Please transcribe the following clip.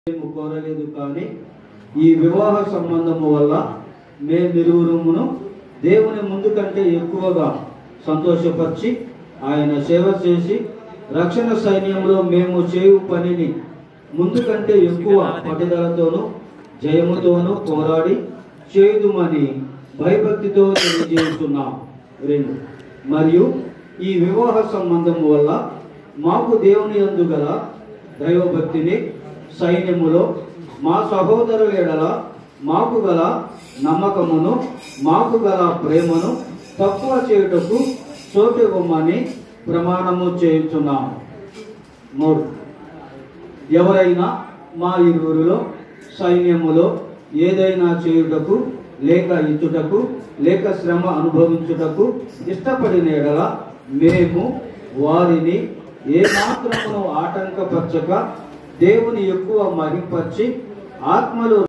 మేము కోరలేదు కానీ ఈ వివాహ సంబంధము వల్ల మేమిరువురుమును దేవుని ముందు కంటే ఎక్కువగా సంతోషపరిచి ఆయన సేవ చేసి రక్షణ సైన్యంలో మేము చేయు పనిని ముందు కంటే ఎక్కువ పట్టుదలతోనూ జయముతోనూ పోరాడి చేయుదుమని భయభక్తితో తెలియజేస్తున్నాం రెండు మరియు ఈ వివాహ సంబంధము వల్ల మాకు దేవుని యందు గల దైవభక్తిని సైన్యములో మా సహోదరుల ఎడల మాకు గల నమ్మకమును మాకు గల ప్రేమను తక్కువ చేయుటకు చోటు ఇవ్వమని ప్రమాణము చేయుచున్నాము మూడు ఎవరైనా మా ఇరువురిలో సైన్యములో ఏదైనా చేయుటకు లేక ఇచ్చుటకు లేక శ్రమ అనుభవించుటకు ఇష్టపడిన ఎడల మేము వారిని ఏమాత్రమును ఆటంకపరచక దేవుని ఎక్కువ మహింపరిచి ఆత్మలు